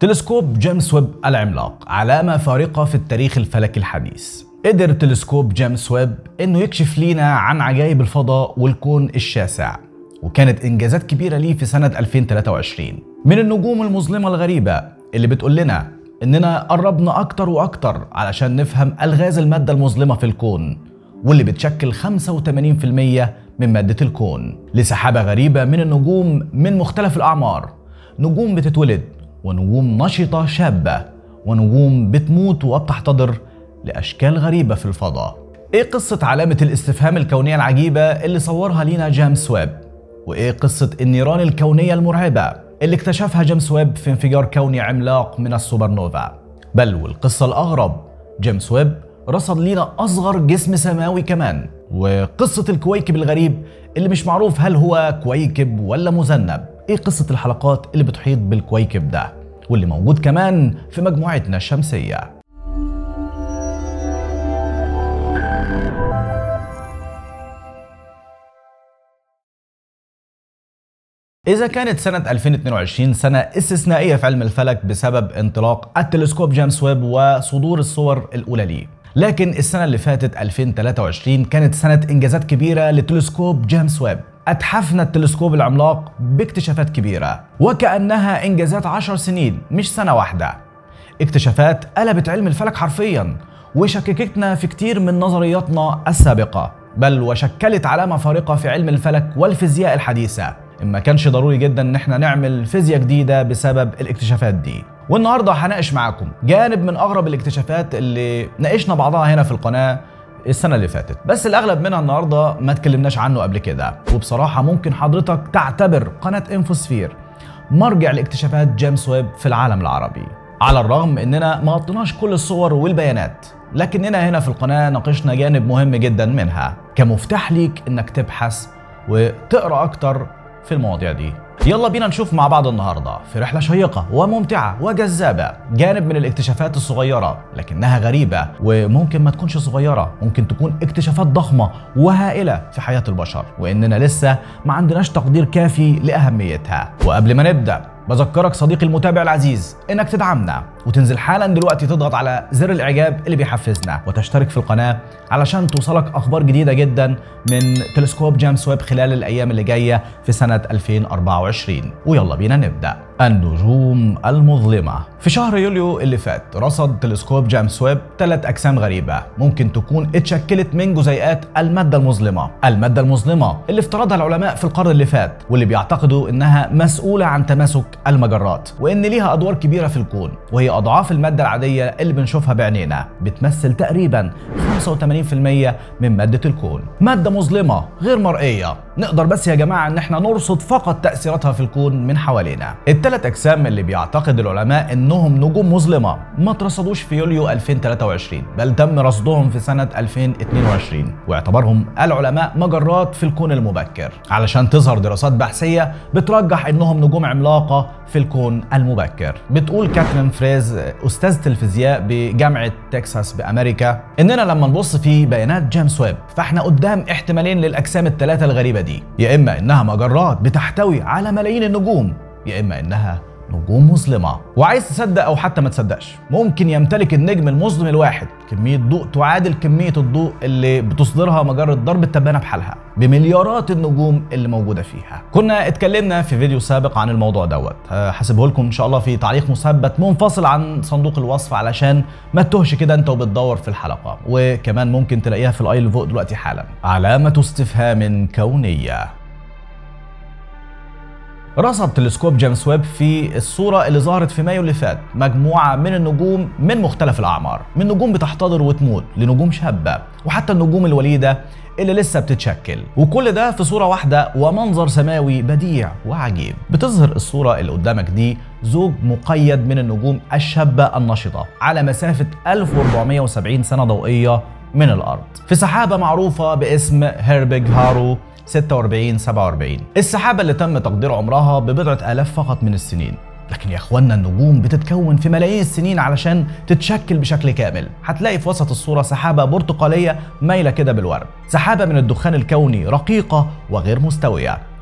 تلسكوب جيمس ويب العملاق علامة فارقة في التاريخ الفلكي الحديث قدر تلسكوب جيمس ويب انه يكشف لينا عن عجائب الفضاء والكون الشاسع وكانت انجازات كبيرة ليه في سنة 2023 من النجوم المظلمة الغريبة اللي بتقول لنا اننا قربنا اكتر واكتر علشان نفهم الغاز المادة المظلمة في الكون واللي بتشكل 85% من مادة الكون لسحابة غريبة من النجوم من مختلف الأعمار نجوم بتتولد ونجوم نشطة شابة ونجوم بتموت وبتحتضر لأشكال غريبة في الفضاء إيه قصة علامة الاستفهام الكونية العجيبة اللي صورها لينا جيمس ويب؟ وإيه قصة النيران الكونية المرعبة اللي اكتشفها جيمس ويب في انفجار كوني عملاق من السوبر نوفا؟ بل والقصة الأغرب جيمس ويب رصد لينا أصغر جسم سماوي كمان وقصة الكويكب الغريب اللي مش معروف هل هو كويكب ولا مذنب ايه قصة الحلقات اللي بتحيط بالكويكب ده واللي موجود كمان في مجموعتنا الشمسية إذا كانت سنة 2022 سنة استثنائية في علم الفلك بسبب انطلاق التلسكوب جيمس ويب وصدور الصور الأولى ليه لكن السنة اللي فاتت 2023 كانت سنة إنجازات كبيرة لتلسكوب جيمس ويب أتحفنا التلسكوب العملاق باكتشافات كبيرة وكأنها إنجازات عشر سنين مش سنة واحدة اكتشافات قلبت علم الفلك حرفيا وشككتنا في كتير من نظرياتنا السابقة بل وشكلت علامة فارقة في علم الفلك والفيزياء الحديثة ما كانش ضروري جدا ان احنا نعمل فيزياء جديدة بسبب الاكتشافات دي والنهاردة هناقش معاكم جانب من اغرب الاكتشافات اللي ناقشنا بعضها هنا في القناة السنة اللي فاتت بس الأغلب منها النهاردة ما اتكلمناش عنه قبل كده وبصراحة ممكن حضرتك تعتبر قناة انفوسفير مرجع لاكتشافات جيمس ويب في العالم العربي على الرغم اننا ما غطيناش كل الصور والبيانات لكننا هنا في القناة ناقشنا جانب مهم جدا منها كمفتاح ليك انك تبحث وتقرا اكتر في المواضيع دي يلا بينا نشوف مع بعض النهارده في رحله شيقه وممتعه وجذابه جانب من الاكتشافات الصغيره لكنها غريبه وممكن ما تكونش صغيره ممكن تكون اكتشافات ضخمه وهائله في حياه البشر واننا لسه ما عندناش تقدير كافي لاهميتها وقبل ما نبدا بذكرك صديقي المتابع العزيز انك تدعمنا وتنزل حالا دلوقتي تضغط على زر الاعجاب اللي بيحفزنا وتشترك في القناه علشان توصلك اخبار جديده جدا من تلسكوب جيمس ويب خلال الايام اللي جايه في سنه 2024 ويلا بينا نبدا النجوم المظلمة في شهر يوليو اللي فات رصد تلسكوب جيمس ويب ثلاث أجسام غريبة ممكن تكون اتشكلت من جزيئات المادة المظلمة المادة المظلمة اللي افترضها العلماء في القرن اللي فات واللي بيعتقدوا إنها مسؤولة عن تماسك المجرات وإن ليها أدوار كبيرة في الكون وهي أضعاف المادة العادية اللي بنشوفها بعينينا بتمثل تقريبا 85% من مادة الكون مادة مظلمة غير مرئية نقدر بس يا جماعة إن احنا نرصد فقط تأثيراتها في الكون من حوالينا الثلاث أجسام اللي بيعتقد العلماء إنهم نجوم مظلمة ما اترصدوش في يوليو 2023 بل تم رصدهم في سنة 2022 واعتبرهم العلماء مجرات في الكون المبكر علشان تظهر دراسات بحثية بترجح إنهم نجوم عملاقة في الكون المبكر بتقول كاترين فريز أستاذة الفيزياء بجامعة تكساس بأمريكا إننا لما نبص في بيانات جيمس ويب فإحنا قدام احتمالين للأجسام الثلاثة الغريبة دي يا إما إنها مجرات بتحتوي على ملايين النجوم يا اما انها نجوم مظلمه وعايز تصدق او حتى ما تصدقش ممكن يمتلك النجم المظلم الواحد كميه ضوء تعادل كميه الضوء اللي بتصدرها مجره ضرب التبانه بحالها بمليارات النجوم اللي موجوده فيها كنا اتكلمنا في فيديو سابق عن الموضوع دوت هسيبه لكم ان شاء الله في تعليق مثبت منفصل عن صندوق الوصف علشان ما تتوهش كده انت وبتدور في الحلقه وكمان ممكن تلاقيها في الاي فوق دلوقتي حالا علامه استفهام كونيه رصد تلسكوب جيمس ويب في الصورة اللي ظهرت في مايو اللي فات مجموعة من النجوم من مختلف الأعمار من نجوم بتحتضر وتموت لنجوم شابة وحتى النجوم الوليدة اللي لسه بتتشكل وكل ده في صورة واحدة ومنظر سماوي بديع وعجيب بتظهر الصورة اللي قدامك دي زوج مقيد من النجوم الشابة النشطة على مسافة 1470 سنة ضوئية من الأرض في سحابة معروفة باسم هيربيج هارو 46 47 السحابة اللي تم تقدير عمرها ببضعة آلاف فقط من السنين لكن يا اخوانا النجوم بتتكون في ملايين السنين علشان تتشكل بشكل كامل هتلاقي في وسط الصورة سحابة برتقالية مايلة كده بالورد سحابة من الدخان الكوني رقيقة وغير مستوية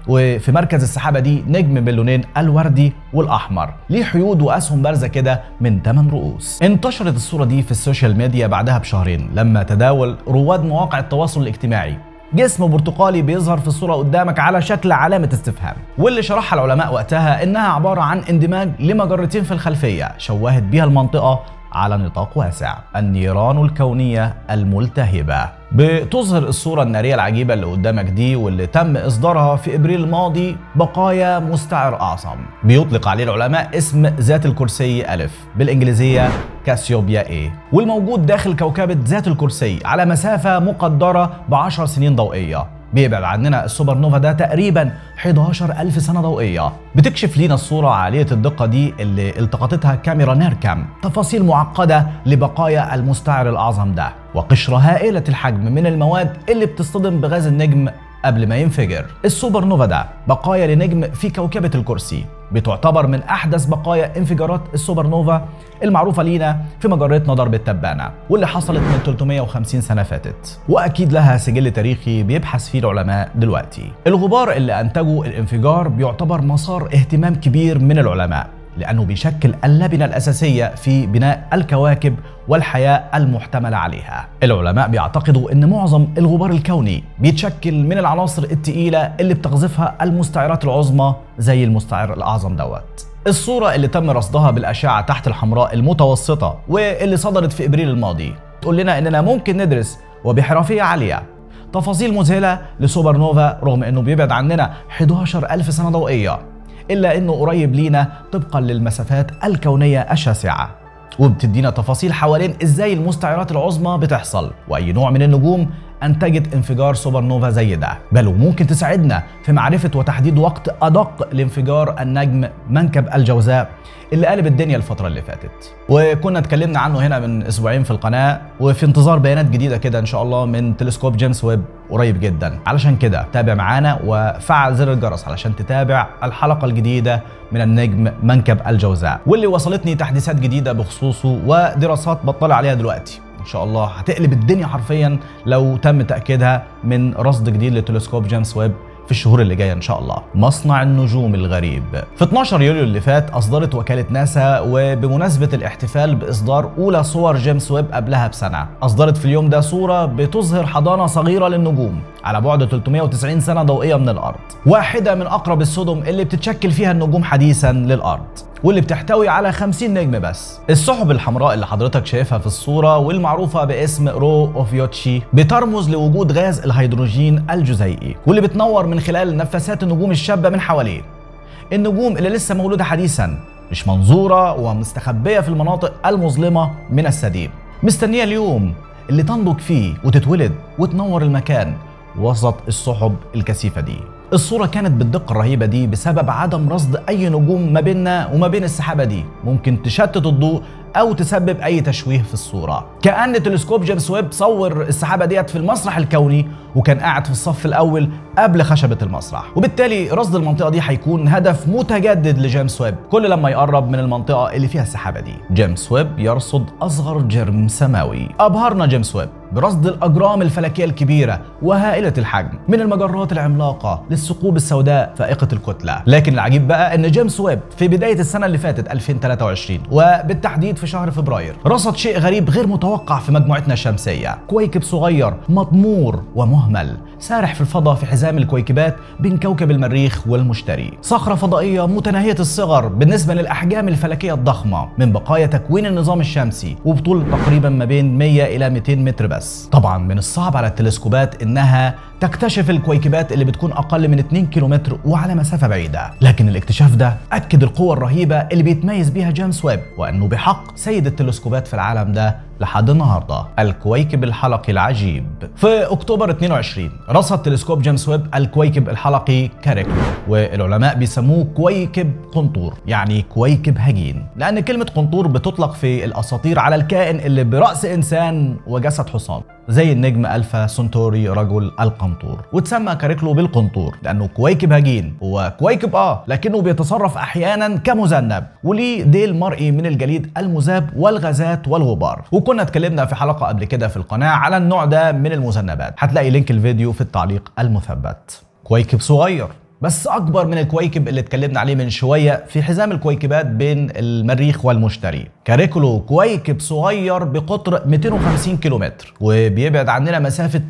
وفي مركز السحابة دي نجم باللونين الوردي والأحمر ليه حيود وأسهم بارزة كده من 8 رؤوس انتشرت الصورة دي في السوشيال ميديا بعدها بشهرين لما تداول رواد مواقع التواصل الاجتماعي جسم برتقالي بيظهر في الصورة قدامك على شكل علامة استفهام واللي شرحها العلماء وقتها إنها عبارة عن اندماج لمجرتين في الخلفية شوهت بيها المنطقة على نطاق واسع النيران الكونية الملتهبة بتظهر الصورة النارية العجيبة اللي قدامك دي واللي تم إصدارها في إبريل الماضي بقايا مستعر أعظم بيطلق عليه العلماء اسم ذات الكرسي ألف بالإنجليزية كاسيوبيا A والموجود داخل كوكبة ذات الكرسي على مسافة مقدرة ب 10 سنين ضوئية بيبعد عننا السوبر نوفا ده تقريبا 11 ألف سنة ضوئية بتكشف لينا الصورة عالية الدقة دي اللي التقطتها كاميرا نيركام تفاصيل معقدة لبقايا المستعر الأعظم ده وقشرة هائلة الحجم من المواد اللي بتصطدم بغاز النجم قبل ما ينفجر السوبر نوفا ده بقايا لنجم في كوكبة الكرسي بتعتبر من أحدث بقايا انفجارات السوبر نوفا المعروفة لينا في مجرتنا درب التبانة واللي حصلت من 350 سنة فاتت وأكيد لها سجل تاريخي بيبحث فيه العلماء دلوقتي الغبار اللي أنتجه الانفجار بيعتبر مسار اهتمام كبير من العلماء لأنه بيشكل اللبنة الأساسية في بناء الكواكب والحياة المحتملة عليها العلماء بيعتقدوا أن معظم الغبار الكوني بيتشكل من العناصر التقيلة اللي بتقذفها المستعرات العظمى زي المستعر الأعظم دوت الصورة اللي تم رصدها بالأشعة تحت الحمراء المتوسطة واللي صدرت في إبريل الماضي تقول لنا إننا ممكن ندرس وبحرفية عالية تفاصيل مذهلة لسوبر نوفا رغم إنه بيبعد عننا 11 ألف سنة ضوئية إلا إنه قريب لينا طبقا للمسافات الكونية الشاسعة وبتدينا تفاصيل حوالين إزاي المستعرات العظمى بتحصل وأي نوع من النجوم أنتجت انفجار سوبر نوفا زي ده بل وممكن تساعدنا في معرفة وتحديد وقت أدق لانفجار النجم منكب الجوزاء اللي قلب الدنيا الفترة اللي فاتت وكنا اتكلمنا عنه هنا من اسبوعين في القناة وفي انتظار بيانات جديدة كده ان شاء الله من تلسكوب جيمس ويب قريب جدا علشان كده تابع معانا وفعل زر الجرس علشان تتابع الحلقة الجديدة من النجم منكب الجوزاء واللي وصلتني تحديثات جديدة بخصوصه ودراسات بطلع عليها دلوقتي ان شاء الله هتقلب الدنيا حرفيا لو تم تاكيدها من رصد جديد لتلسكوب جيمس ويب في الشهور اللي جايه ان شاء الله مصنع النجوم الغريب في 12 يوليو اللي فات اصدرت وكاله ناسا وبمناسبه الاحتفال باصدار اولى صور جيمس ويب قبلها بسنه اصدرت في اليوم ده صوره بتظهر حضانه صغيره للنجوم على بعد 390 سنه ضوئيه من الارض واحده من اقرب السدم اللي بتتشكل فيها النجوم حديثا للارض واللي بتحتوي على 50 نجم بس السحب الحمراء اللي حضرتك شايفها في الصورة والمعروفة باسم رو اوفيوتشي بترمز لوجود غاز الهيدروجين الجزيئي واللي بتنور من خلال نفسات النجوم الشابة من حواليه النجوم اللي لسه مولودة حديثا مش منظورة ومستخبية في المناطق المظلمة من السديم مستنية اليوم اللي تنضج فيه وتتولد وتنور المكان وسط السحب الكثيفة دي الصورة كانت بالدقة الرهيبة دي بسبب عدم رصد أي نجوم ما بيننا وما بين السحابة دي ممكن تشتت الضوء أو تسبب أي تشويه في الصورة كأن تلسكوب جيمس ويب صور السحابة ديت في المسرح الكوني وكان قاعد في الصف الأول قبل خشبة المسرح وبالتالي رصد المنطقة دي هيكون هدف متجدد لجيمس ويب كل لما يقرب من المنطقة اللي فيها السحابة دي جيمس ويب يرصد أصغر جرم سماوي أبهرنا جيمس ويب برصد الأجرام الفلكية الكبيرة وهائلة الحجم من المجرات العملاقة للثقوب السوداء فائقة الكتلة لكن العجيب بقى أن جيمس ويب في بداية السنة اللي فاتت 2023 وبالتحديد في شهر فبراير رصد شيء غريب غير متوقع في مجموعتنا الشمسية كويكب صغير مطمور ومهمل سارح في الفضاء في حزام الكويكبات بين كوكب المريخ والمشتري صخرة فضائية متناهية الصغر بالنسبة للأحجام الفلكية الضخمة من بقايا تكوين النظام الشمسي وبطول تقريبا ما بين 100 إلى 200 متر بس طبعا من الصعب على التلسكوبات إنها تكتشف الكويكبات اللي بتكون أقل من 2 كيلومتر وعلى مسافة بعيدة لكن الاكتشاف ده أكد القوة الرهيبة اللي بيتميز بيها جيمس ويب وأنه بحق سيد التلسكوبات في العالم ده لحد النهارده الكويكب الحلقي العجيب في اكتوبر 22 رصد تلسكوب جيمس ويب الكويكب الحلقي كاريكلو والعلماء بيسموه كويكب قنطور يعني كويكب هجين لان كلمه قنطور بتطلق في الاساطير على الكائن اللي براس انسان وجسد حصان زي النجم الفا سنتوري رجل القنطور وتسمى كاريكلو بالقنطور لانه كويكب هجين هو كويكب اه لكنه بيتصرف احيانا كمذنب وليه ديل مرئي من الجليد المذاب والغازات والغبار وكنا اتكلمنا في حلقه قبل كده في القناه على النوع ده من المذنبات هتلاقي لينك الفيديو في التعليق المثبت كويكب صغير بس اكبر من الكويكب اللي اتكلمنا عليه من شويه في حزام الكويكبات بين المريخ والمشتري كاريكولو كويكب صغير بقطر 250 كيلومتر وبيبعد عننا مسافه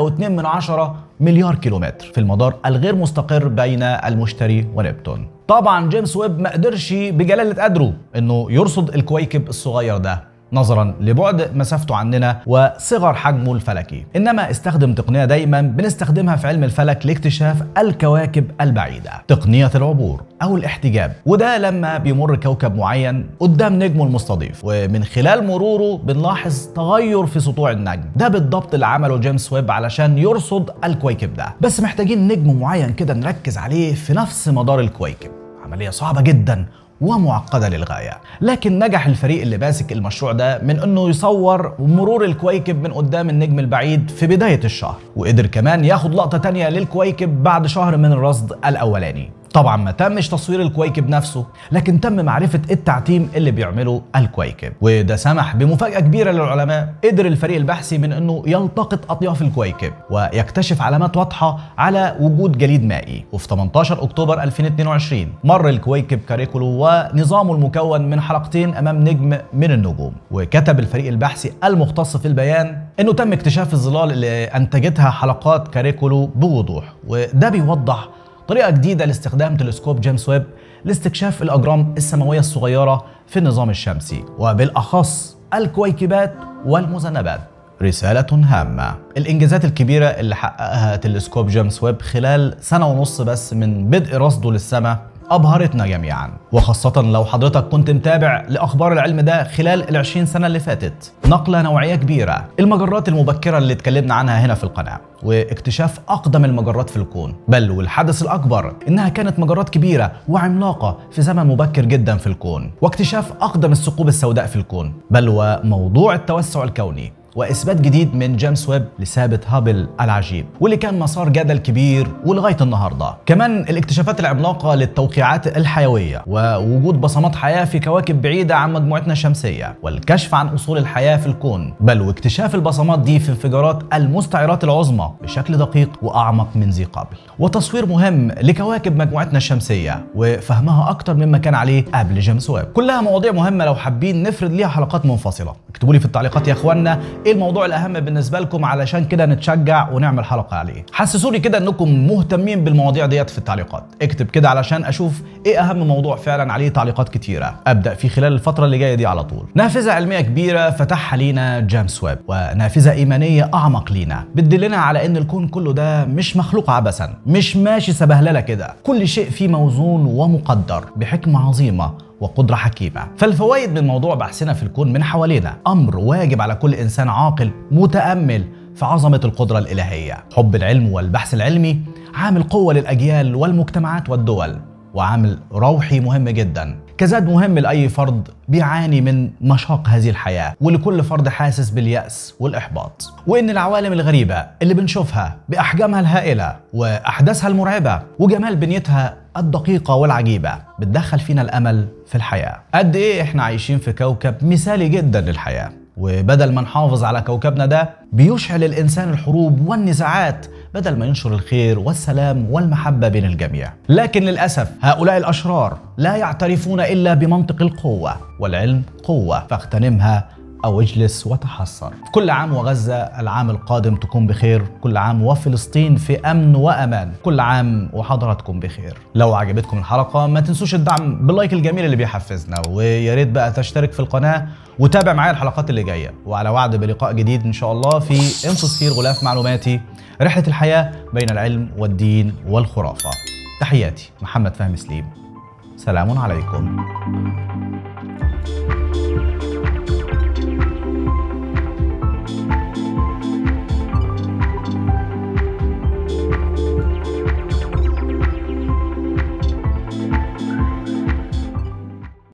3.2 مليار كيلومتر في المدار الغير مستقر بين المشتري ونبتون طبعا جيمس ويب ما قدرش بجلاله قدره انه يرصد الكويكب الصغير ده نظرا لبعد مسافته عننا وصغر حجمه الفلكي انما استخدم تقنيه دايما بنستخدمها في علم الفلك لاكتشاف الكواكب البعيده تقنيه العبور او الاحتجاب وده لما بيمر كوكب معين قدام نجمه المستضيف ومن خلال مروره بنلاحظ تغير في سطوع النجم ده بالضبط اللي عمله جيمس ويب علشان يرصد الكويكب ده بس محتاجين نجم معين كده نركز عليه في نفس مدار الكويكب عمليه صعبه جدا ومعقده للغايه لكن نجح الفريق اللي ماسك المشروع ده من انه يصور مرور الكويكب من قدام النجم البعيد في بدايه الشهر وقدر كمان ياخد لقطه تانية للكويكب بعد شهر من الرصد الاولاني طبعا ما تمش تصوير الكويكب نفسه لكن تم معرفة التعتيم اللي بيعمله الكويكب وده سمح بمفاجأة كبيرة للعلماء قدر الفريق البحثي من انه يلتقط اطياف الكويكب ويكتشف علامات واضحة على وجود جليد مائي وفي 18 اكتوبر 2022 مر الكويكب كاريكولو ونظامه المكون من حلقتين امام نجم من النجوم وكتب الفريق البحثي المختص في البيان انه تم اكتشاف الظلال اللي انتجتها حلقات كاريكولو بوضوح وده بيوضح طريقة جديدة لاستخدام تلسكوب جيمس ويب لاستكشاف الأجرام السماوية الصغيرة في النظام الشمسي وبالأخص الكويكبات والمذنبات رسالة هامة الإنجازات الكبيرة اللي حققها تلسكوب جيمس ويب خلال سنة ونص بس من بدء رصده للسماء أبهرتنا جميعا وخاصة لو حضرتك كنت متابع لأخبار العلم ده خلال العشرين سنة اللي فاتت نقلة نوعية كبيرة المجرات المبكرة اللي اتكلمنا عنها هنا في القناة واكتشاف أقدم المجرات في الكون بل والحدث الأكبر إنها كانت مجرات كبيرة وعملاقة في زمن مبكر جدا في الكون واكتشاف أقدم الثقوب السوداء في الكون بل وموضوع التوسع الكوني واثبات جديد من جيمس ويب لثابت هابل العجيب واللي كان مسار جدل كبير ولغايه النهارده كمان الاكتشافات العملاقه للتوقيعات الحيويه ووجود بصمات حياه في كواكب بعيده عن مجموعتنا الشمسيه والكشف عن اصول الحياه في الكون بل واكتشاف البصمات دي في انفجارات المستعرات العظمى بشكل دقيق واعمق من ذي قبل وتصوير مهم لكواكب مجموعتنا الشمسيه وفهمها اكتر مما كان عليه قبل جيمس ويب كلها مواضيع مهمه لو حابين نفرد ليها حلقات منفصله اكتبوا لي في التعليقات يا اخوانا ايه الموضوع الاهم بالنسبه لكم علشان كده نتشجع ونعمل حلقه عليه حسسوني كده انكم مهتمين بالمواضيع ديت في التعليقات اكتب كده علشان اشوف ايه اهم موضوع فعلا عليه تعليقات كتيره ابدا في خلال الفتره اللي جايه دي على طول نافذه علميه كبيره فتحها لينا جيمس ويب ونافذه ايمانيه اعمق لينا بتدلنا على ان الكون كله ده مش مخلوق عبثا مش ماشي سبهلله كده كل شيء فيه موزون ومقدر بحكمه عظيمه وقدرة حكيمة فالفوائد من موضوع بحثنا في الكون من حوالينا أمر واجب على كل إنسان عاقل متأمل في عظمة القدرة الإلهية حب العلم والبحث العلمي عامل قوة للأجيال والمجتمعات والدول وعامل روحي مهم جدا كزاد مهم لأي فرد بيعاني من مشاق هذه الحياة ولكل فرد حاسس باليأس والإحباط وإن العوالم الغريبة اللي بنشوفها بأحجامها الهائلة وأحداثها المرعبة وجمال بنيتها الدقيقة والعجيبة بتدخل فينا الأمل في الحياة قد إيه إحنا عايشين في كوكب مثالي جدا للحياة وبدل ما نحافظ على كوكبنا ده بيشعل الإنسان الحروب والنزاعات بدل ما ينشر الخير والسلام والمحبة بين الجميع لكن للأسف هؤلاء الأشرار لا يعترفون إلا بمنطق القوة والعلم قوة فاغتنمها أو اجلس وتحسر كل عام وغزة العام القادم تكون بخير كل عام وفلسطين في أمن وأمان كل عام وحضراتكم بخير لو عجبتكم الحلقة ما تنسوش الدعم باللايك الجميل اللي بيحفزنا ويا ريت بقى تشترك في القناة وتابع معايا الحلقات اللي جاية وعلى وعد بلقاء جديد إن شاء الله في انفوسفير غلاف معلوماتي رحلة الحياة بين العلم والدين والخرافة تحياتي محمد فهمي سليم سلام عليكم